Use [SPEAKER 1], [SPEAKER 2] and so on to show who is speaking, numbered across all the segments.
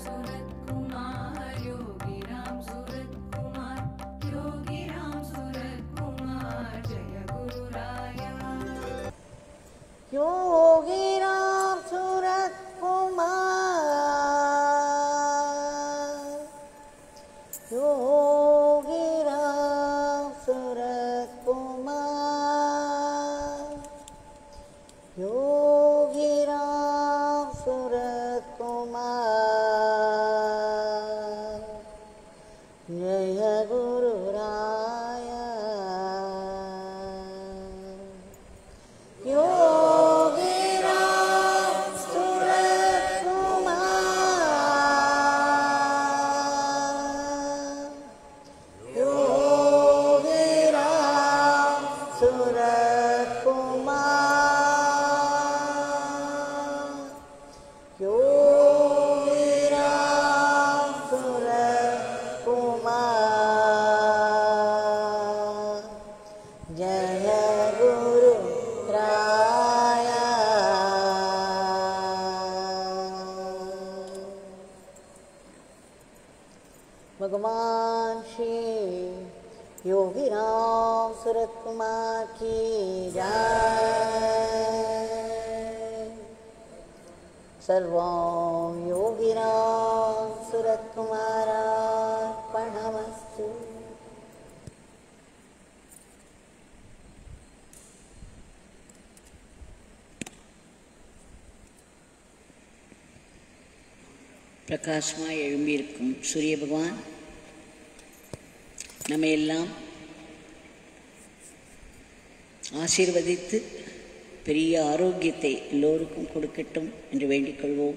[SPEAKER 1] सूरत कुमार योगी राम सूरत कुमार योगी राम सूरत कुमार जय गुरु राया
[SPEAKER 2] योगीराम सूरत कुमार योगीराम सूरत कुमार योगीराम सूरत कुमार जय गुरु राया योगीराम सूरत कुमार योगीराम सूरत कुमार योगीराम सूरत कुमार जय गुरु राया भगवान श्री योगी राम सूरत कुमार की जय सर्वं योगी राम सूरत कुमारार्पणमस्तु
[SPEAKER 3] பிரகாசமாய் எழும்பியிருக்கும் சூரிய பகவான் நம்ம எல்லாம் ஆசீர்வதித்து பெரிய ஆரோக்கியத்தை எல்லோருக்கும் கொடுக்கட்டும் என்று வேண்டிக் கொள்வோம்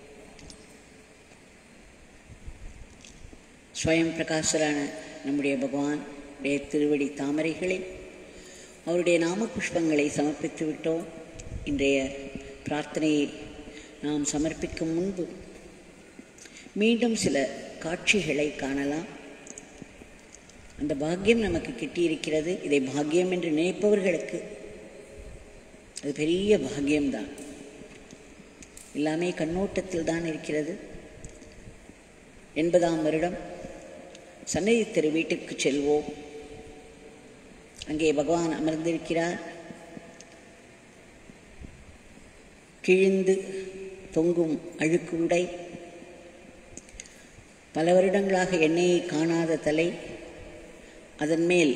[SPEAKER 3] ஸ்வயம் பிரகாசரான நம்முடைய பகவான் உடைய திருவடி தாமரைகளை அவருடைய நாம புஷ்பங்களை சமர்ப்பித்து விட்டோம் இன்றைய பிரார்த்தனையை நாம் சமர்ப்பிக்கும் முன்பு மீண்டும் சில காட்சிகளை காணலாம் அந்த பாக்கியம் நமக்கு கிட்டியிருக்கிறது இதை பாக்கியம் என்று நினைப்பவர்களுக்கு அது பெரிய பாக்கியம்தான் எல்லாமே கண்ணோட்டத்தில் தான் இருக்கிறது எண்பதாம் வருடம் சன்னதி தெரு வீட்டிற்கு செல்வோம் அங்கே பகவான் அமர்ந்திருக்கிறார் கிழிந்து தொங்கும் அழுக்கு உடை பல வருடங்களாக எண்ணெயை காணாத தலை அதன் மேல்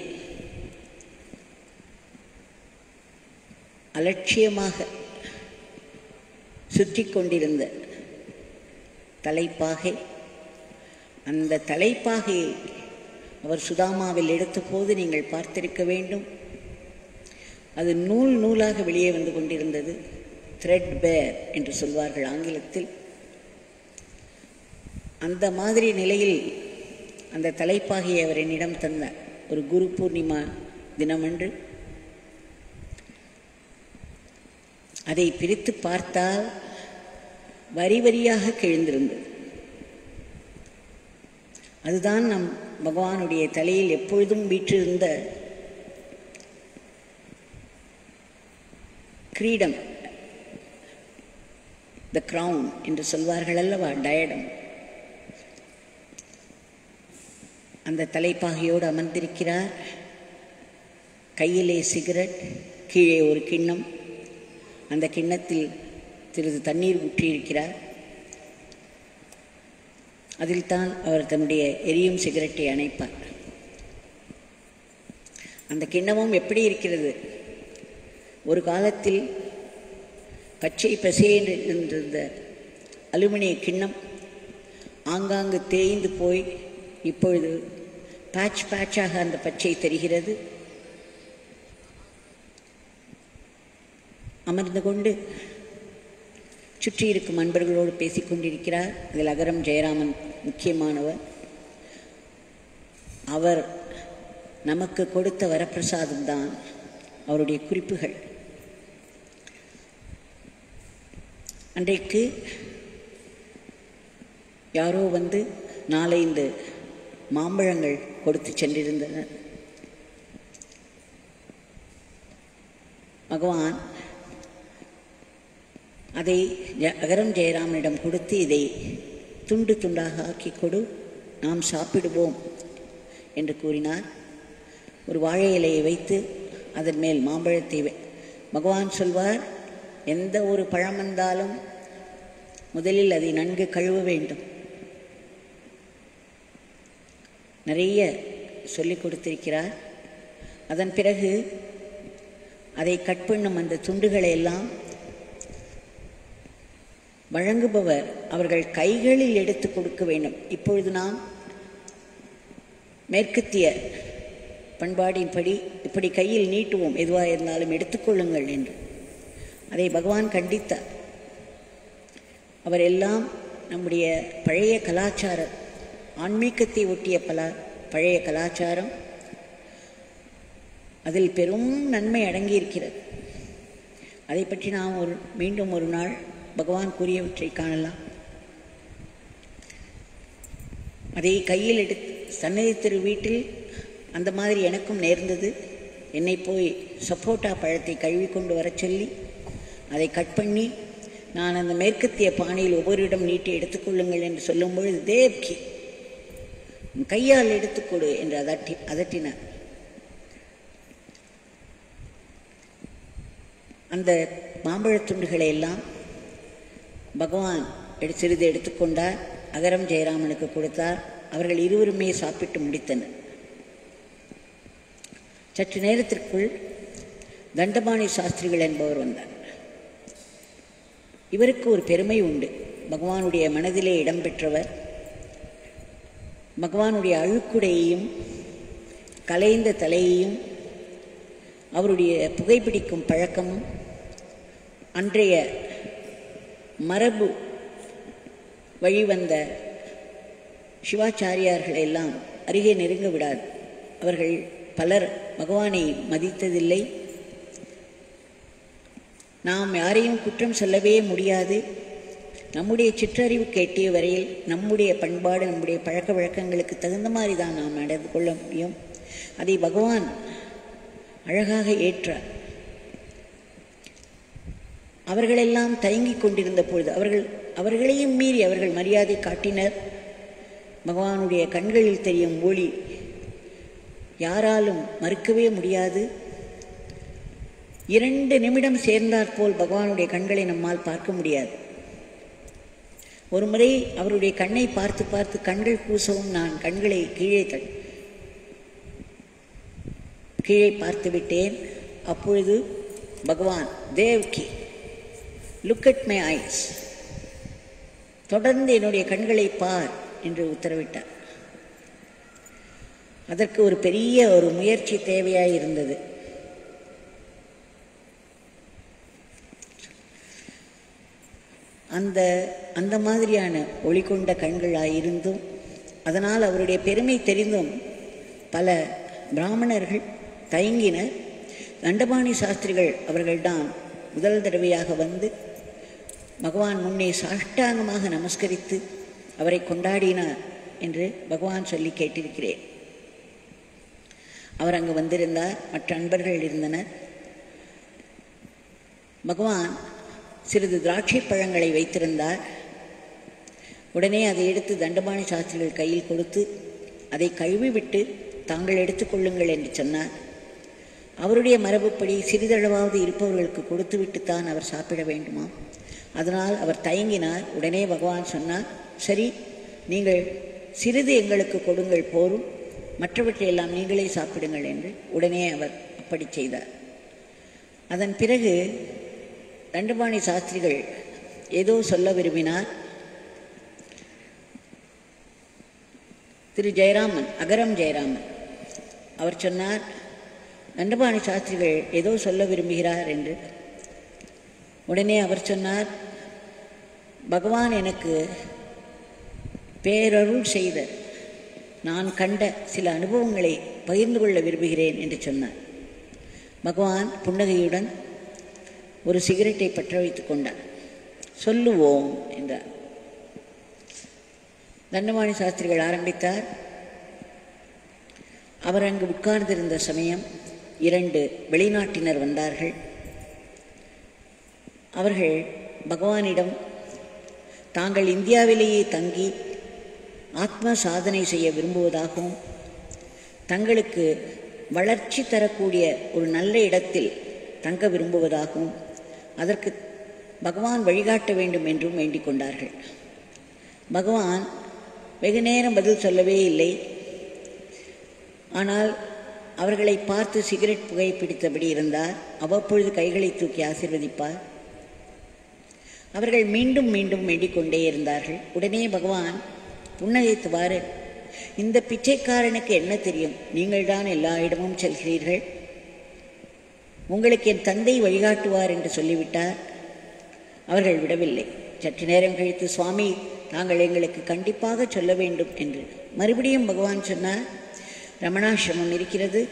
[SPEAKER 3] அலட்சியமாக சுற்றி கொண்டிருந்த தலைப்பாகை அந்த தலைப்பாகையை அவர் சுதாமாவில் எடுத்தபோது நீங்கள் பார்த்திருக்க வேண்டும் அது நூல் நூலாக வெளியே வந்து கொண்டிருந்தது த்ரெட் பேர் என்று சொல்வார்கள் ஆங்கிலத்தில் அந்த மாதிரி நிலையில் அந்த தலைப்பாகையை அவர் என்னிடம் தந்தார் ஒரு குரு பூர்ணிமா தினமன்று அதை பிரித்து பார்த்தால் வரி வரியாக கிழிந்திருந்தது அதுதான் நம் பகவானுடைய தலையில் எப்பொழுதும் வீற்றிருந்த கிரீடம் த கிரவுன் என்று சொல்வார்கள் அல்லவா டயடம் அந்த தலைப்பாகையோடு அமர்ந்திருக்கிறார் கையிலே சிகரெட் கீழே ஒரு கிண்ணம் அந்த கிண்ணத்தில் சிறிது தண்ணீர் ஊற்றியிருக்கிறார் அதில் தான் அவர் தன்னுடைய எரியும் சிகரெட்டை அணைப்பார் அந்த கிண்ணமும் எப்படி இருக்கிறது ஒரு காலத்தில் பச்சை பசேன்று இருந்திருந்த அலுமினிய கிண்ணம் ஆங்காங்கு தேய்ந்து போய் இப்பொழுது பேட்ச் பேட்சாக அந்த பச்சை தெரிகிறது அமர்ந்து கொண்டு சுற்றி இருக்கும் அன்பர்களோடு பேசிக் கொண்டிருக்கிறார் அதில் அகரம் ஜெயராமன் முக்கியமானவர் அவர் நமக்கு கொடுத்த வரப்பிரசாதம் தான் அவருடைய குறிப்புகள் அன்றைக்கு யாரோ வந்து நாலைந்து மாம்பழங்கள் கொடுத்து சென்றிருந்தனர் பகவான் அதை ஜ- அகரம் ஜெயராமனிடம் கொடுத்து இதை துண்டு துண்டாக ஆக்கி கொடு நாம் சாப்பிடுவோம் என்று கூறினார் ஒரு வாழை இலையை வைத்து அதன் மேல் மாம்பழத்தை வை- பகவான் சொல்வார் எந்த ஒரு பழம் வந்தாலும் முதலில் அதை நன்கு கழுவ வேண்டும் நிறைய சொல்லிக் கொடுத்திருக்கிறார் அதன் பிறகு அதை கட் பண்ணும் அந்த துண்டுகளை எல்லாம் வழங்குபவர் அவர்கள் கைகளில் எடுத்து கொடுக்க வேண்டும் இப்பொழுது நாம் மேற்கத்திய பண்பாடின்படி இப்படி கையில் நீட்டுவோம் எதுவாக இருந்தாலும் எடுத்துக்கொள்ளுங்கள் என்று அதை பகவான் கண்டித்தார் அவர் எல்லாம் நம்முடைய பழைய கலாச்சார ஆன்மீகத்தை ஒட்டிய பல பழைய கலாச்சாரம் அதில் பெரும் நன்மை அடங்கியிருக்கிறது அதை பற்றி நாம் ஒரு மீண்டும் ஒரு நாள் பகவான் கூறியவற்றை காணலாம் அதை கையில் எடுத்து சன்னதி திரு வீட்டில் அந்த மாதிரி எனக்கும் நேர்ந்தது என்னை போய் சப்போட்டா பழத்தை கழுவி கொண்டு வரச் சொல்லி அதை கட் பண்ணி நான் அந்த மேற்கத்திய பானையில் ஒவ்வொருடம் நீட்டி எடுத்துக்கொள்ளுங்கள் என்று சொல்லும் பொழுது தேவ்கி உன் கையால் எடுத்துக்கொடு என்று அதட்டி அதட்டினார் அந்த மாம்பழத் துண்டுகளை எல்லாம் பகவான் எடு சிறிது எடுத்துக்கொண்டார் அகரம் ஜெயராமனுக்கு கொடுத்தார் அவர்கள் இருவருமே சாப்பிட்டு முடித்தனர் சற்று நேரத்திற்குள் தண்டபாணி சாஸ்திரிகள் என்பவர் வந்தார் இவருக்கு ஒரு பெருமை உண்டு பகவானுடைய மனதிலே இடம்பெற்றவர் பகவானுடைய அழுக்குடையையும் கலைந்த தலையையும் அவருடைய புகைப்பிடிக்கும் பழக்கமும் அன்றைய மரபு வழிவந்த சிவாச்சாரியார்கள் எல்லாம் அருகே நெருங்க விடாது அவர்கள் பலர் பகவானை மதித்ததில்லை நாம் யாரையும் குற்றம் சொல்லவே முடியாது நம்முடைய சிற்றறிவு கேட்டிய வரையில் நம்முடைய பண்பாடு நம்முடைய பழக்க வழக்கங்களுக்கு தகுந்த மாதிரி தான் நாம் நடந்து கொள்ள முடியும் அதை பகவான் அழகாக ஏற்றார் அவர்களெல்லாம் தயங்கிக் கொண்டிருந்த பொழுது அவர்கள் அவர்களையும் மீறி அவர்கள் மரியாதை காட்டினர் பகவானுடைய கண்களில் தெரியும் ஒளி யாராலும் மறுக்கவே முடியாது இரண்டு நிமிடம் சேர்ந்தாற்போல் பகவானுடைய கண்களை நம்மால் பார்க்க முடியாது ஒரு முறை அவருடைய கண்ணை பார்த்து பார்த்து கண்கள் கூசவும் நான் கண்களை கீழே தள் கீழே பார்த்து விட்டேன் அப்பொழுது பகவான் Devki look at my eyes தொடர்ந்து என்னுடைய கண்களை பார் என்று உத்தரவிட்டார் அதற்கு ஒரு பெரிய ஒரு முயற்சி தேவையாய் இருந்தது அந்த அந்த மாதிரியான ஒளி கொண்ட கண்களாயிருந்தும் அதனால் அவருடைய பெருமை தெரிந்தும் பல பிராமணர்கள் தயங்கினர் தண்டபாணி சாஸ்திரிகள் அவர்கள்தான் முதல் தடவையாக வந்து பகவான் முன்னே சாஷ்டாங்கமாக நமஸ்கரித்து அவரை கொண்டாடினார் என்று பகவான் சொல்லி கேட்டிருக்கிறேன் அவர் அங்கு வந்திருந்தார் மற்ற அன்பர்கள் இருந்தனர் பகவான் சிறிது திராட்சை பழங்களை வைத்திருந்தார் உடனே அதை எடுத்து தண்டபாணி சாஸ்திரிகள் கையில் கொடுத்து அதை கழுவிவிட்டு தாங்கள் எடுத்துக்கொள்ளுங்கள் என்று சொன்னார் அவருடைய மரபுப்படி சிறிதளவாவது இருப்பவர்களுக்கு கொடுத்துவிட்டுத்தான் அவர் சாப்பிட வேண்டுமா அதனால் அவர் தயங்கினார் உடனே பகவான் சொன்னார் சரி நீங்கள் சிறிது எங்களுக்கு கொடுங்கள் போரும் மற்றவற்றையெல்லாம் நீங்களே சாப்பிடுங்கள் என்று உடனே அவர் அப்படி செய்தார் அதன் பிறகு தண்டபாணி சாஸ்திரிகள் ஏதோ சொல்ல விரும்பினார் திரு ஜெயராமன் அகரம் ஜெயராமன் அவர் சொன்னார் தண்டபாணி சாஸ்திரிகள் ஏதோ சொல்ல விரும்புகிறார் என்று உடனே அவர் சொன்னார் பகவான் எனக்கு பேரருள் செய்த நான் கண்ட சில அனுபவங்களை பகிர்ந்து கொள்ள விரும்புகிறேன் என்று சொன்னார் பகவான் புன்னகையுடன் ஒரு சிகரெட்டை பற்ற வைத்துக் கொண்டார் சொல்லுவோம் என்றார் தண்டபாணி சாஸ்திரிகள் ஆரம்பித்தார் அவர் அங்கு உட்கார்ந்திருந்த சமயம் இரண்டு வெளிநாட்டினர் வந்தார்கள் அவர்கள் பகவானிடம் தாங்கள் இந்தியாவிலேயே தங்கி ஆத்ம சாதனை செய்ய விரும்புவதாகவும் தங்களுக்கு வளர்ச்சி தரக்கூடிய ஒரு நல்ல இடத்தில் தங்க விரும்புவதாகவும் அதற்கு பகவான் வழிகாட்ட வேண்டும் என்றும் வேண்டிக் கொண்டார்கள் பகவான் வெகு நேரம் பதில் சொல்லவே இல்லை ஆனால் அவர்களை பார்த்து சிகரெட் புகை பிடித்தபடி இருந்தார் அவ்வப்பொழுது கைகளை தூக்கி ஆசீர்வதிப்பார் அவர்கள் மீண்டும் மீண்டும் வேண்டிக் கொண்டே இருந்தார்கள் உடனே பகவான் புன்னகைத்தவாறு இந்த பிச்சைக்காரனுக்கு என்ன தெரியும் நீங்கள்தான் எல்லா இடமும் செல்கிறீர்கள் உங்களுக்கு என் தந்தை வழிகாட்டுவார் என்று சொல்லிவிட்டார் அவர்கள் விடவில்லை சற்று நேரம் கழித்து சுவாமி தாங்கள் எங்களுக்கு கண்டிப்பாக சொல்ல வேண்டும் என்று மறுபடியும் பகவான் சொன்னார் ரமணாசிரமம் இருக்கிறது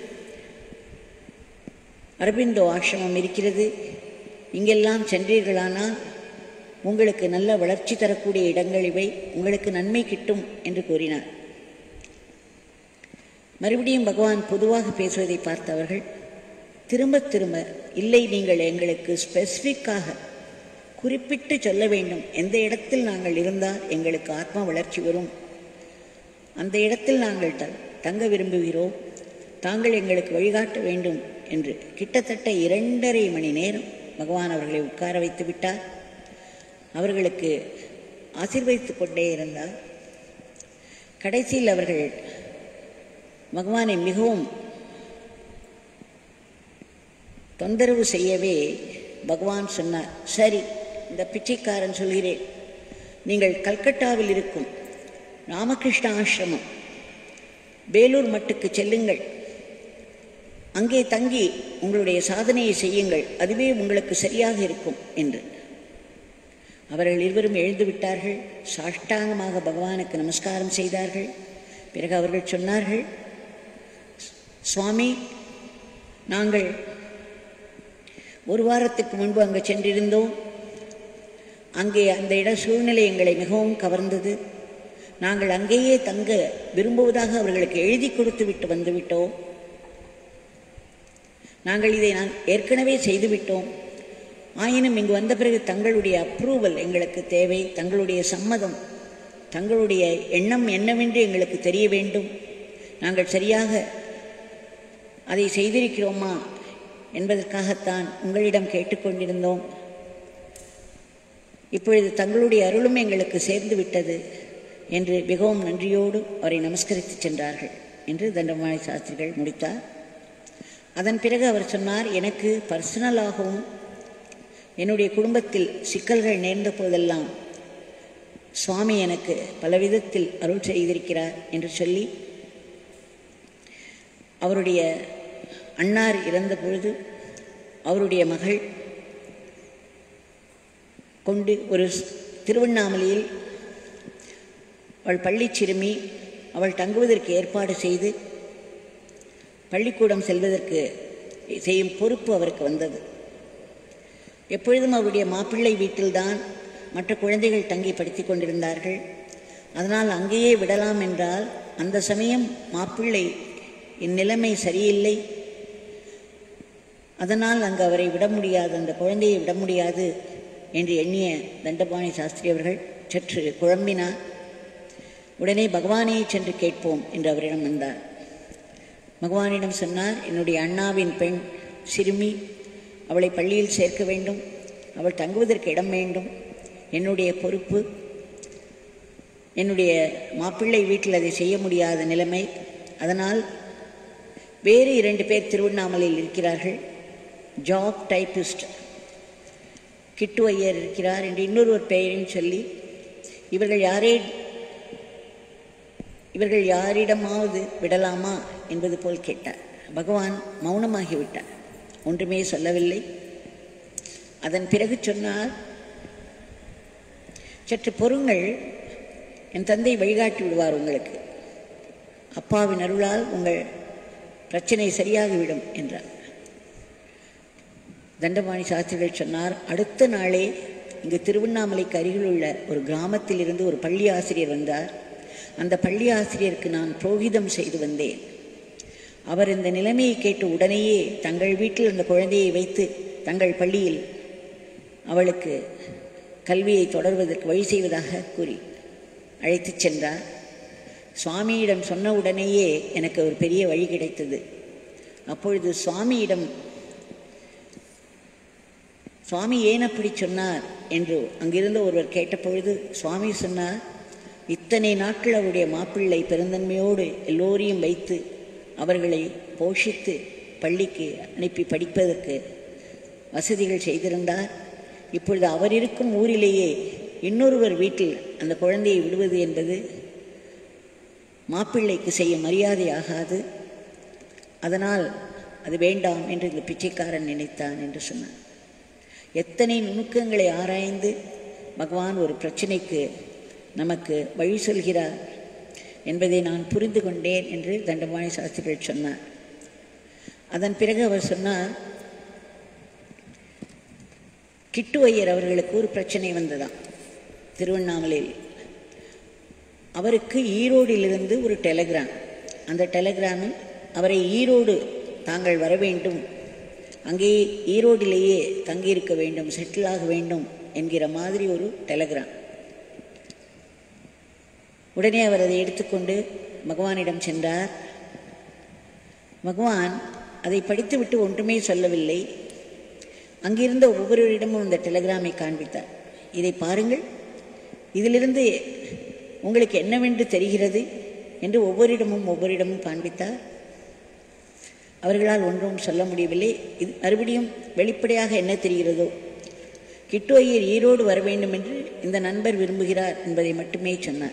[SPEAKER 3] அரபிந்தோ ஆசிரமம் இருக்கிறது இங்கெல்லாம் சென்றீர்களானால் உங்களுக்கு நல்ல வளர்ச்சி தரக்கூடிய இடங்கள் இவை உங்களுக்கு நன்மை கிட்டும் என்று கூறினார் மறுபடியும் பகவான் பொதுவாக பேசுவதை பார்த்தவர்கள் திரும்ப திரும்ப இல்லை நீங்கள் எங்களுக்கு ஸ்பெசிஃபிக்காக குறிப்பிட்டு சொல்ல வேண்டும் எந்த இடத்தில் நாங்கள் இருந்தால் எங்களுக்கு ஆத்மா வளர்ச்சி வரும் அந்த இடத்தில் நாங்கள் த தங்க விரும்புகிறோம் தாங்கள் எங்களுக்கு வழிகாட்ட வேண்டும் என்று கிட்டத்தட்ட இரண்டரை மணி நேரம் பகவான் அவர்களை உட்கார வைத்து விட்டார் அவர்களுக்கு ஆசீர்வதித்துக் கொண்டே இருந்தார் கடைசியில் அவர்கள் பகவானை மிகவும் தொந்தரவு செய்யவே பகவான் சொன்னார் சரி இந்த பிச்சைக்காரன் சொல்கிறேன் நீங்கள் கல்கட்டாவில் இருக்கும் ராமகிருஷ்ண ஆசிரமம் வேலூர் மட்டுக்கு செல்லுங்கள் அங்கே தங்கி உங்களுடைய சாதனையை செய்யுங்கள் அதுவே உங்களுக்கு சரியாக இருக்கும் என்று அவர்கள் இருவரும் எழுந்து விட்டார்கள் சாஷ்டாங்கமாக பகவானுக்கு நமஸ்காரம் செய்தார்கள் பிறகு அவர்கள் சொன்னார்கள் சுவாமி நாங்கள் ஒரு வாரத்துக்கு முன்பு அங்கே சென்றிருந்தோம் அங்கே அந்த இட சூழ்நிலை எங்களை மிகவும் கவர்ந்தது நாங்கள் அங்கேயே தங்க விரும்புவதாக அவர்களுக்கு எழுதி கொடுத்து விட்டு வந்துவிட்டோம் நாங்கள் இதை நான் ஏற்கனவே செய்துவிட்டோம் ஆயினும் இங்கு வந்த பிறகு தங்களுடைய அப்ரூவல் எங்களுக்கு தேவை தங்களுடைய சம்மதம் தங்களுடைய எண்ணம் என்னவென்று எங்களுக்கு தெரிய வேண்டும் நாங்கள் சரியாக அதை செய்திருக்கிறோமா என்பதற்காகத்தான் உங்களிடம் கேட்டுக்கொண்டிருந்தோம் இப்பொழுது தங்களுடைய அருளும் எங்களுக்கு சேர்ந்து விட்டது என்று மிகவும் நன்றியோடு அவரை நமஸ்கரித்து சென்றார்கள் என்று தண்டமாய் சாஸ்திரிகள் முடித்தார் அதன் பிறகு அவர் சொன்னார் எனக்கு பர்சனலாகவும் என்னுடைய குடும்பத்தில் சிக்கல்கள் நேர்ந்த போதெல்லாம் சுவாமி எனக்கு பலவிதத்தில் அருள் செய்திருக்கிறார் என்று சொல்லி அவருடைய அன்னார் இறந்த பொழுது அவருடைய மகள் கொண்டு ஒரு திருவண்ணாமலையில் அவள் பள்ளி சிறுமி அவள் தங்குவதற்கு ஏற்பாடு செய்து பள்ளிக்கூடம் செல்வதற்கு செய்யும் பொறுப்பு அவருக்கு வந்தது எப்பொழுதும் அவருடைய மாப்பிள்ளை வீட்டில்தான் மற்ற குழந்தைகள் தங்கி படித்து கொண்டிருந்தார்கள் அதனால் அங்கேயே விடலாம் என்றால் அந்த சமயம் மாப்பிள்ளை என் நிலைமை சரியில்லை அதனால் அங்கு அவரை விட முடியாது அந்த குழந்தையை விட முடியாது என்று எண்ணிய தண்டபாணி சாஸ்திரி அவர்கள் சற்று குழம்பினார் உடனே பகவானையே சென்று கேட்போம் என்று அவரிடம் வந்தார் பகவானிடம் சொன்னார் என்னுடைய அண்ணாவின் பெண் சிறுமி அவளை பள்ளியில் சேர்க்க வேண்டும் அவள் தங்குவதற்கு இடம் வேண்டும் என்னுடைய பொறுப்பு என்னுடைய மாப்பிள்ளை வீட்டில் அதை செய்ய முடியாத நிலைமை அதனால் வேறு இரண்டு பேர் திருவண்ணாமலையில் இருக்கிறார்கள் ஜாப் டைப்பிஸ்ட் கிட்டு ஐயர் இருக்கிறார் என்று இன்னொருவர் பெயரையும் சொல்லி இவர்கள் யாரே இவர்கள் யாரிடமாவது விடலாமா என்பது போல் கேட்டார் பகவான் மௌனமாகிவிட்டார் ஒன்றுமே சொல்லவில்லை அதன் பிறகு சொன்னார் சற்று பொறுங்கள் என் தந்தை வழிகாட்டி விடுவார் உங்களுக்கு அப்பாவின் அருளால் உங்கள் பிரச்சனை சரியாகிவிடும் என்றார் தண்டபாணி சாஸ்திரிகள் சொன்னார் அடுத்த நாளே இங்கு திருவண்ணாமலைக்கு அருகில் உள்ள ஒரு கிராமத்தில் இருந்து ஒரு பள்ளி ஆசிரியர் வந்தார் அந்த பள்ளி ஆசிரியருக்கு நான் புரோகிதம் செய்து வந்தேன் அவர் இந்த நிலைமையை கேட்டு உடனேயே தங்கள் வீட்டில் அந்த குழந்தையை வைத்து தங்கள் பள்ளியில் அவளுக்கு கல்வியை தொடர்வதற்கு வழி செய்வதாக கூறி அழைத்துச் சென்றார் சுவாமியிடம் சொன்ன உடனேயே எனக்கு ஒரு பெரிய வழி கிடைத்தது அப்பொழுது சுவாமியிடம் சுவாமி ஏன் அப்படி சொன்னார் என்று அங்கிருந்த ஒருவர் கேட்டபொழுது சுவாமி சொன்னார் இத்தனை நாட்கள் அவருடைய மாப்பிள்ளை பெருந்தன்மையோடு எல்லோரையும் வைத்து அவர்களை போஷித்து பள்ளிக்கு அனுப்பி படிப்பதற்கு வசதிகள் செய்திருந்தார் இப்பொழுது அவர் இருக்கும் ஊரிலேயே இன்னொருவர் வீட்டில் அந்த குழந்தையை விடுவது என்பது மாப்பிள்ளைக்கு செய்ய மரியாதை ஆகாது அதனால் அது வேண்டாம் என்று இந்த பிச்சைக்காரன் நினைத்தான் என்று சொன்னார் எத்தனை நுணுக்கங்களை ஆராய்ந்து பகவான் ஒரு பிரச்சனைக்கு நமக்கு வழி சொல்கிறார் என்பதை நான் புரிந்து கொண்டேன் என்று தண்டபாணி சாஸ்திரிகள் சொன்னார் அதன் பிறகு அவர் சொன்னார் கிட்டு ஐயர் அவர்களுக்கு ஒரு பிரச்சனை வந்ததாம் திருவண்ணாமலையில் அவருக்கு ஈரோடிலிருந்து ஒரு டெலிகிராம் அந்த டெலிகிராமில் அவரை ஈரோடு தாங்கள் வர வேண்டும் அங்கே ஈரோடிலேயே தங்கியிருக்க வேண்டும் செட்டில் ஆக வேண்டும் என்கிற மாதிரி ஒரு டெலிகிராம் உடனே அவர் அதை எடுத்துக்கொண்டு பகவானிடம் சென்றார் பகவான் அதை படித்துவிட்டு ஒன்றுமே சொல்லவில்லை அங்கிருந்த ஒவ்வொருவரிடமும் இந்த டெலிகிராமை காண்பித்தார் இதை பாருங்கள் இதிலிருந்து உங்களுக்கு என்னவென்று தெரிகிறது என்று ஒவ்வொருடமும் ஒவ்வொருடமும் காண்பித்தார் அவர்களால் ஒன்றும் சொல்ல முடியவில்லை இது மறுபடியும் வெளிப்படையாக என்ன தெரிகிறதோ கிட்டு ஐயர் ஈரோடு வர வேண்டும் என்று இந்த நண்பர் விரும்புகிறார் என்பதை மட்டுமே சொன்னார்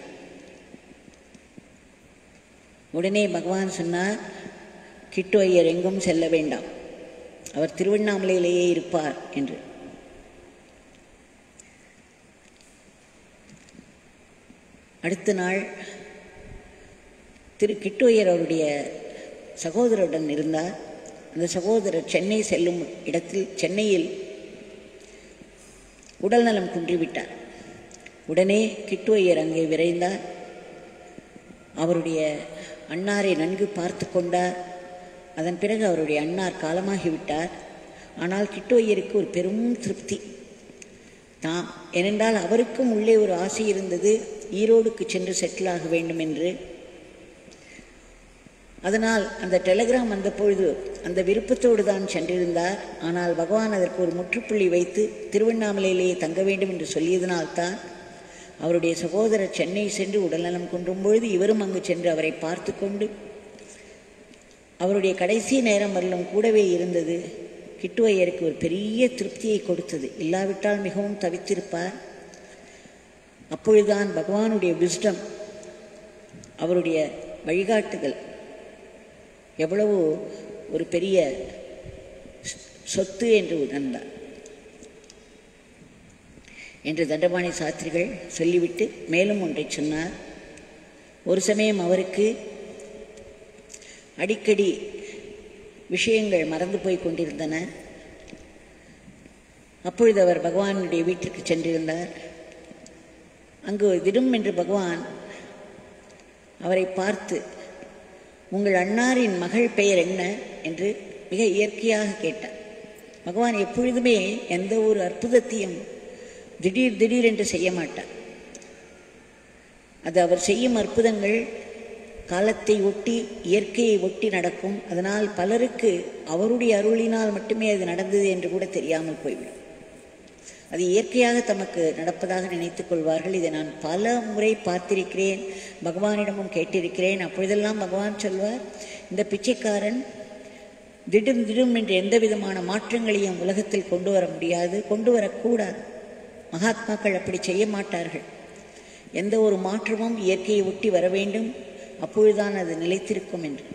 [SPEAKER 3] உடனே பகவான் சொன்னார் கிட்டு ஐயர் எங்கும் செல்ல வேண்டாம் அவர் திருவண்ணாமலையிலேயே இருப்பார் என்று அடுத்த நாள் திரு கிட்டுயர் அவருடைய சகோதரருடன் இருந்தார் அந்த சகோதரர் சென்னை செல்லும் இடத்தில் சென்னையில் உடல்நலம் குன்றிவிட்டார் உடனே கிட்டுவையர் அங்கே விரைந்தார் அவருடைய அன்னாரை நன்கு பார்த்து கொண்டார் அதன் பிறகு அவருடைய அன்னார் காலமாகிவிட்டார் ஆனால் கிட்டுவையருக்கு ஒரு பெரும் திருப்தி தாம் ஏனென்றால் அவருக்கும் உள்ளே ஒரு ஆசை இருந்தது ஈரோடுக்கு சென்று செட்டில் ஆக வேண்டும் என்று அதனால் அந்த டெலிகிராம் வந்த பொழுது அந்த விருப்பத்தோடு தான் சென்றிருந்தார் ஆனால் பகவான் அதற்கு ஒரு முற்றுப்புள்ளி வைத்து திருவண்ணாமலையிலேயே தங்க வேண்டும் என்று சொல்லியதனால்தான் அவருடைய சகோதரர் சென்னை சென்று உடல்நலம் குன்றும் பொழுது இவரும் அங்கு சென்று அவரை பார்த்து கொண்டு அவருடைய கடைசி நேரம் வரலும் கூடவே இருந்தது கிட்டுவையருக்கு ஒரு பெரிய திருப்தியை கொடுத்தது இல்லாவிட்டால் மிகவும் தவித்திருப்பார் அப்பொழுதுதான் பகவானுடைய விஸ்டம் அவருடைய வழிகாட்டுதல் எவ்வளவு ஒரு பெரிய சொத்து என்று உணர்ந்தார் என்று தண்டபாணி சாஸ்திரிகள் சொல்லிவிட்டு மேலும் ஒன்றை சொன்னார் ஒரு சமயம் அவருக்கு அடிக்கடி விஷயங்கள் மறந்து போய் கொண்டிருந்தன அப்பொழுது அவர் பகவானுடைய வீட்டிற்கு சென்றிருந்தார் அங்கு திடும் என்று பகவான் அவரை பார்த்து உங்கள் அன்னாரின் மகள் பெயர் என்ன என்று மிக இயற்கையாக கேட்டார் பகவான் எப்பொழுதுமே எந்த ஒரு அற்புதத்தையும் திடீர் திடீர் என்று செய்ய மாட்டார் அது அவர் செய்யும் அற்புதங்கள் காலத்தை ஒட்டி இயற்கையை ஒட்டி நடக்கும் அதனால் பலருக்கு அவருடைய அருளினால் மட்டுமே அது நடந்தது என்று கூட தெரியாமல் போய்விடும் அது இயற்கையாக தமக்கு நடப்பதாக நினைத்துக் கொள்வார்கள் இதை நான் பல முறை பார்த்திருக்கிறேன் பகவானிடமும் கேட்டிருக்கிறேன் அப்பொழுதெல்லாம் பகவான் சொல்வார் இந்த பிச்சைக்காரன் திடும் திடும் என்று எந்த விதமான மாற்றங்களையும் உலகத்தில் கொண்டு வர முடியாது கொண்டு வரக்கூடாது மகாத்மாக்கள் அப்படி செய்ய மாட்டார்கள் எந்த ஒரு மாற்றமும் இயற்கையை ஒட்டி வர வேண்டும் அப்பொழுதுதான் அது நிலைத்திருக்கும் என்று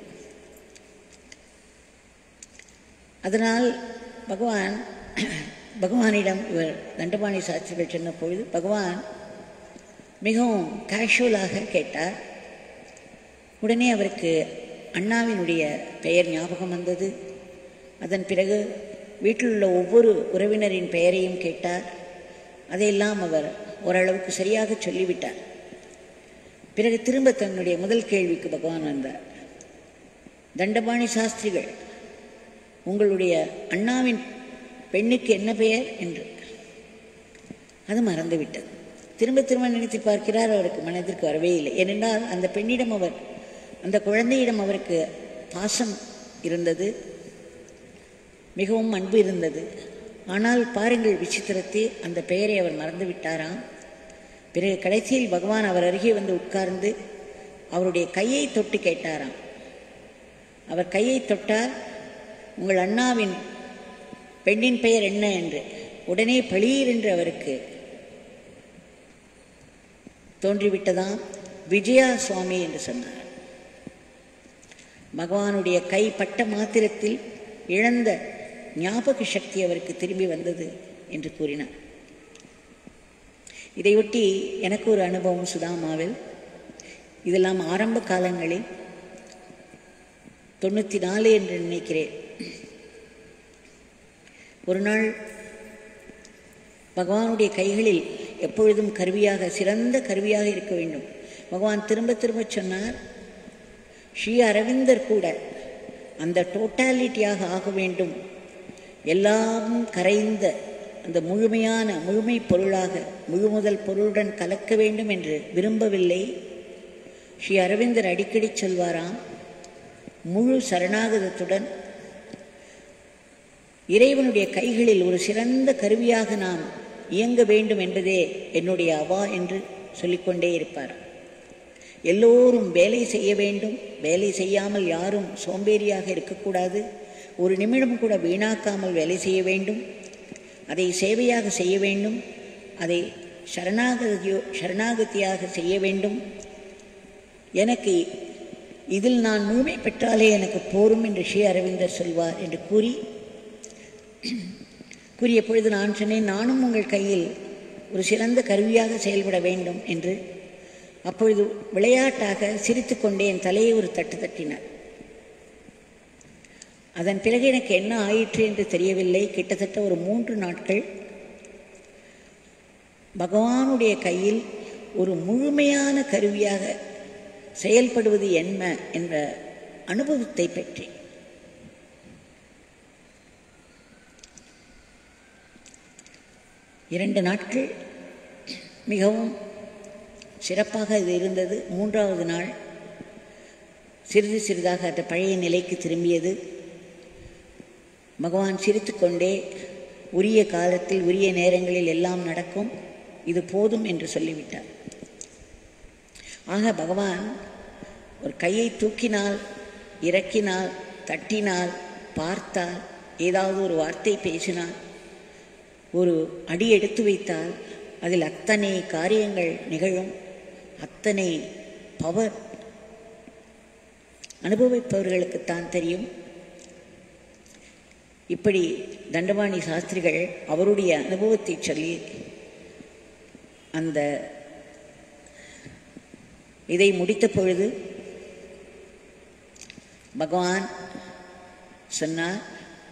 [SPEAKER 3] அதனால் பகவான் பகவானிடம் இவர் தண்டபாணி சாஸ்திரிகள் சொன்ன பொழுது பகவான் மிகவும் கேஷுவலாக கேட்டார் உடனே அவருக்கு அண்ணாவினுடைய பெயர் ஞாபகம் வந்தது அதன் பிறகு வீட்டில் உள்ள ஒவ்வொரு உறவினரின் பெயரையும் கேட்டார் அதையெல்லாம் அவர் ஓரளவுக்கு சரியாக சொல்லிவிட்டார் பிறகு திரும்ப தன்னுடைய முதல் கேள்விக்கு பகவான் வந்தார் தண்டபாணி சாஸ்திரிகள் உங்களுடைய அண்ணாவின் பெண்ணுக்கு என்ன பெயர் என்று அது மறந்துவிட்டது திரும்ப திரும்ப நினைத்து பார்க்கிறார் அவருக்கு மனதிற்கு வரவே இல்லை ஏனென்றால் அந்த பெண்ணிடம் அவர் அந்த குழந்தையிடம் அவருக்கு பாசம் இருந்தது மிகவும் அன்பு இருந்தது ஆனால் பாருங்கள் விசித்திரத்தை அந்த பெயரை அவர் மறந்து விட்டாராம் பிறகு கடைசியில் பகவான் அவர் அருகே வந்து உட்கார்ந்து அவருடைய கையை தொட்டு கேட்டாராம் அவர் கையை தொட்டார் உங்கள் அண்ணாவின் பெண்ணின் பெயர் என்ன என்று உடனே பளீர் என்று அவருக்கு தோன்றிவிட்டதாம் விஜயா சுவாமி என்று சொன்னார் பகவானுடைய கை பட்ட மாத்திரத்தில் இழந்த ஞாபக சக்தி அவருக்கு திரும்பி வந்தது என்று கூறினார் இதையொட்டி எனக்கு ஒரு அனுபவம் சுதாமாவில் இதெல்லாம் ஆரம்ப காலங்களில் தொண்ணூற்றி நாலு என்று நினைக்கிறேன் ஒரு நாள் பகவானுடைய கைகளில் எப்பொழுதும் கருவியாக சிறந்த கருவியாக இருக்க வேண்டும் பகவான் திரும்ப திரும்ப சொன்னார் ஸ்ரீ அரவிந்தர் கூட அந்த டோட்டாலிட்டியாக ஆக வேண்டும் எல்லாம் கரைந்த அந்த முழுமையான முழுமை பொருளாக முழுமுதல் பொருளுடன் கலக்க வேண்டும் என்று விரும்பவில்லை ஸ்ரீ அரவிந்தர் அடிக்கடி சொல்வாராம் முழு சரணாகதத்துடன் இறைவனுடைய கைகளில் ஒரு சிறந்த கருவியாக நாம் இயங்க வேண்டும் என்பதே என்னுடைய அவா என்று சொல்லிக்கொண்டே இருப்பார் எல்லோரும் வேலை செய்ய வேண்டும் வேலை செய்யாமல் யாரும் சோம்பேறியாக இருக்கக்கூடாது ஒரு நிமிடம் கூட வீணாக்காமல் வேலை செய்ய வேண்டும் அதை சேவையாக செய்ய வேண்டும் அதை சரணாகதியோ சரணாகதியாக செய்ய வேண்டும் எனக்கு இதில் நான் முழுமை பெற்றாலே எனக்கு போரும் என்று ஸ்ரீ அரவிந்தர் சொல்வார் என்று கூறி கூறிய பொழுது நான் சொன்னேன் நானும் உங்கள் கையில் ஒரு சிறந்த கருவியாக செயல்பட வேண்டும் என்று அப்பொழுது விளையாட்டாக சிரித்துக்கொண்டே என் தலையை ஒரு தட்டு தட்டினார் அதன் பிறகு எனக்கு என்ன ஆயிற்று என்று தெரியவில்லை கிட்டத்தட்ட ஒரு மூன்று நாட்கள் பகவானுடைய கையில் ஒரு முழுமையான கருவியாக செயல்படுவது என்ன என்ற அனுபவத்தை பெற்றேன் இரண்டு நாட்கள் மிகவும் சிறப்பாக இது இருந்தது மூன்றாவது நாள் சிறிது சிறிதாக அந்த பழைய நிலைக்கு திரும்பியது பகவான் சிரித்துக்கொண்டே உரிய காலத்தில் உரிய நேரங்களில் எல்லாம் நடக்கும் இது போதும் என்று சொல்லிவிட்டார் ஆக பகவான் ஒரு கையை தூக்கினால் இறக்கினால் தட்டினால் பார்த்தால் ஏதாவது ஒரு வார்த்தை பேசினால் ஒரு அடி எடுத்து வைத்தால் அதில் அத்தனை காரியங்கள் நிகழும் அத்தனை பவர் அனுபவிப்பவர்களுக்குத்தான் தெரியும் இப்படி தண்டபாணி சாஸ்திரிகள் அவருடைய அனுபவத்தை சொல்லி அந்த இதை முடித்த பொழுது பகவான் சொன்னார்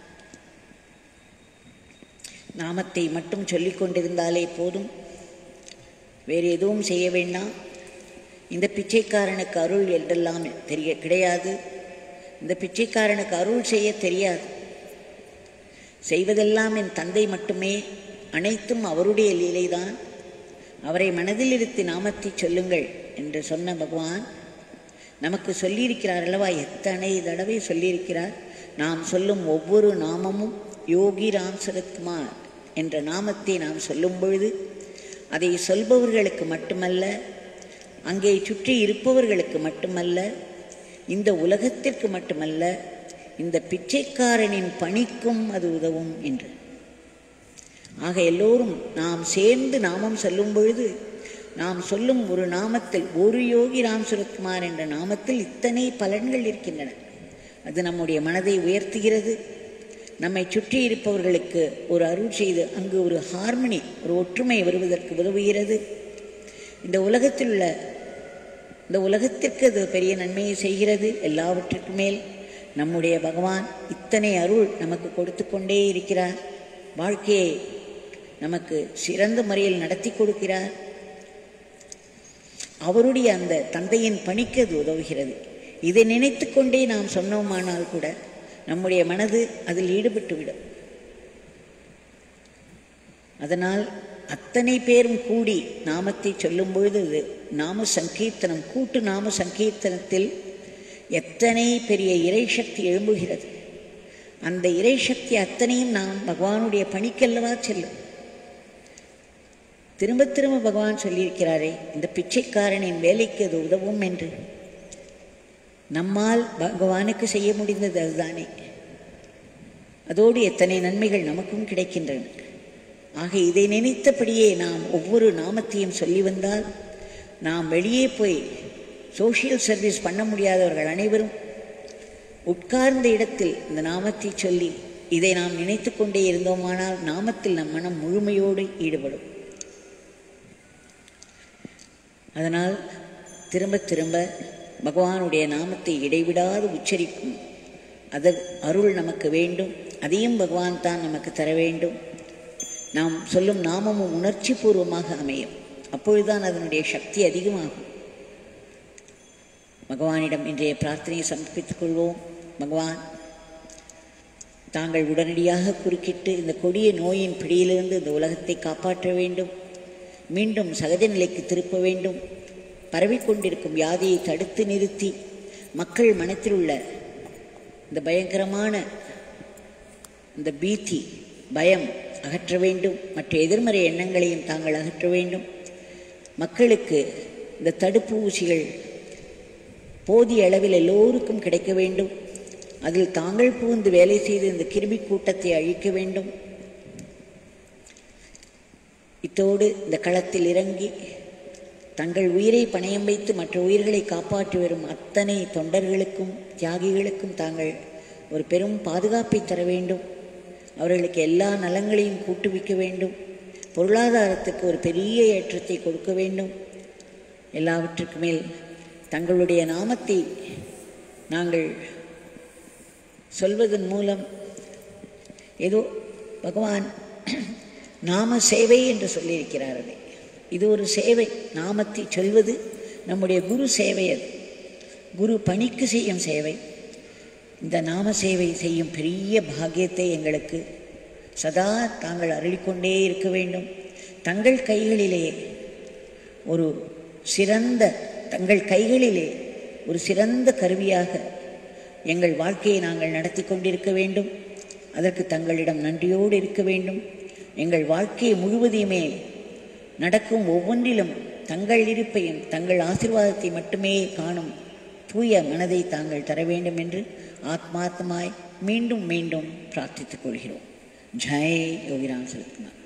[SPEAKER 3] நாமத்தை மட்டும் சொல்லிக் கொண்டிருந்தாலே போதும் வேறு எதுவும் செய்ய வேண்டாம் இந்த பிச்சைக்காரனுக்கு அருள் என்றெல்லாம் தெரிய கிடையாது இந்த பிச்சைக்காரனுக்கு அருள் செய்ய தெரியாது செய்வதெல்லாம் என் தந்தை மட்டுமே அனைத்தும் அவருடைய லீலைதான் அவரை மனதில் இருத்தி நாமத்தை சொல்லுங்கள் என்று சொன்ன பகவான் நமக்கு சொல்லியிருக்கிறார் அல்லவா எத்தனை தடவை சொல்லியிருக்கிறார் நாம் சொல்லும் ஒவ்வொரு நாமமும் யோகி ராம் சரத்குமார் என்ற நாமத்தை நாம் சொல்லும் பொழுது அதை சொல்பவர்களுக்கு மட்டுமல்ல அங்கே சுற்றி இருப்பவர்களுக்கு மட்டுமல்ல இந்த உலகத்திற்கு மட்டுமல்ல இந்த பிச்சைக்காரனின் பணிக்கும் அது உதவும் என்று ஆக எல்லோரும் நாம் சேர்ந்து நாமம் சொல்லும் பொழுது நாம் சொல்லும் ஒரு நாமத்தில் ஒரு யோகி ராம் சுரத்குமார் என்ற நாமத்தில் இத்தனை பலன்கள் இருக்கின்றன அது நம்முடைய மனதை உயர்த்துகிறது நம்மை சுற்றி இருப்பவர்களுக்கு ஒரு அருள் செய்து அங்கு ஒரு ஹார்மனி ஒரு ஒற்றுமை வருவதற்கு உதவுகிறது இந்த உலகத்தில் உள்ள இந்த உலகத்திற்கு அது பெரிய நன்மையை செய்கிறது எல்லாவற்றுக்கு மேல் நம்முடைய பகவான் இத்தனை அருள் நமக்கு கொடுத்து கொண்டே இருக்கிறார் வாழ்க்கையை நமக்கு சிறந்த முறையில் நடத்தி கொடுக்கிறார் அவருடைய அந்த தந்தையின் பணிக்கு அது உதவுகிறது இதை நினைத்து கொண்டே நாம் சொன்னோமானால் கூட நம்முடைய மனது அதில் ஈடுபட்டு விடும் அதனால் அத்தனை பேரும் கூடி நாமத்தை சொல்லும் பொழுது இது நாம சங்கீர்த்தனம் கூட்டு நாம சங்கீர்த்தனத்தில் எத்தனை பெரிய இறைசக்தி எழும்புகிறது அந்த இறைசக்தி அத்தனையும் நாம் பகவானுடைய பணிக்கல்லவா செல்லும் திரும்ப திரும்ப பகவான் சொல்லியிருக்கிறாரே இந்த பிச்சைக்காரனின் வேலைக்கு அது உதவும் என்று நம்மால் பகவானுக்கு செய்ய முடிந்தது அதுதானே அதோடு எத்தனை நன்மைகள் நமக்கும் கிடைக்கின்றன ஆக இதை நினைத்தபடியே நாம் ஒவ்வொரு நாமத்தையும் சொல்லி வந்தால் நாம் வெளியே போய் சோஷியல் சர்வீஸ் பண்ண முடியாதவர்கள் அனைவரும் உட்கார்ந்த இடத்தில் இந்த நாமத்தை சொல்லி இதை நாம் நினைத்து கொண்டே இருந்தோமானால் நாமத்தில் நம் மனம் முழுமையோடு ஈடுபடும் அதனால் திரும்ப திரும்ப பகவானுடைய நாமத்தை இடைவிடாது உச்சரிக்கும் அது அருள் நமக்கு வேண்டும் அதையும் பகவான் தான் நமக்கு தர வேண்டும் நாம் சொல்லும் நாமமும் உணர்ச்சி பூர்வமாக அமையும் அப்பொழுதுதான் அதனுடைய சக்தி அதிகமாகும் பகவானிடம் இன்றைய பிரார்த்தனையை சமர்ப்பித்துக் கொள்வோம் பகவான் தாங்கள் உடனடியாக குறுக்கிட்டு இந்த கொடிய நோயின் பிடியிலிருந்து இந்த உலகத்தை காப்பாற்ற வேண்டும் மீண்டும் சகஜ நிலைக்கு திருப்ப வேண்டும் பரவிக்கொண்டிருக்கும் வியாதியை தடுத்து நிறுத்தி மக்கள் மனத்தில் உள்ள இந்த பயங்கரமான இந்த பீதி பயம் அகற்ற வேண்டும் மற்ற எதிர்மறை எண்ணங்களையும் தாங்கள் அகற்ற வேண்டும் மக்களுக்கு இந்த தடுப்பு ஊசிகள் போதிய அளவில் எல்லோருக்கும் கிடைக்க வேண்டும் அதில் தாங்கள் புகுந்து வேலை செய்து இந்த கிருமி கூட்டத்தை அழிக்க வேண்டும் இத்தோடு இந்த களத்தில் இறங்கி தங்கள் உயிரை பணயம் வைத்து மற்ற உயிர்களை காப்பாற்றி வரும் அத்தனை தொண்டர்களுக்கும் தியாகிகளுக்கும் தாங்கள் ஒரு பெரும் பாதுகாப்பை தர வேண்டும் அவர்களுக்கு எல்லா நலங்களையும் கூட்டுவிக்க வேண்டும் பொருளாதாரத்துக்கு ஒரு பெரிய ஏற்றத்தை கொடுக்க வேண்டும் எல்லாவற்றுக்கு மேல் தங்களுடைய நாமத்தை நாங்கள் சொல்வதன் மூலம் ஏதோ பகவான் நாம சேவை என்று சொல்லியிருக்கிறார்களே இது ஒரு சேவை நாமத்தை சொல்வது நம்முடைய குரு சேவை அது குரு பணிக்கு செய்யும் சேவை இந்த நாம சேவை செய்யும் பெரிய பாக்கியத்தை எங்களுக்கு சதா தாங்கள் அருளிக்கொண்டே இருக்க வேண்டும் தங்கள் கைகளிலே ஒரு சிறந்த தங்கள் கைகளிலே ஒரு சிறந்த கருவியாக எங்கள் வாழ்க்கையை நாங்கள் நடத்தி கொண்டிருக்க வேண்டும் அதற்கு தங்களிடம் நன்றியோடு இருக்க வேண்டும் எங்கள் வாழ்க்கையை முழுவதையுமே நடக்கும் ஒவ்வொன்றிலும் தங்கள் இருப்பையும் தங்கள் ஆசிர்வாதத்தை மட்டுமே காணும் தூய மனதை தாங்கள் தர வேண்டும் என்று ஆத்மார்த்தமாய் மீண்டும் மீண்டும் பிரார்த்தித்துக் கொள்கிறோம் ஜெய் யோகிராம் செலுத்தினார்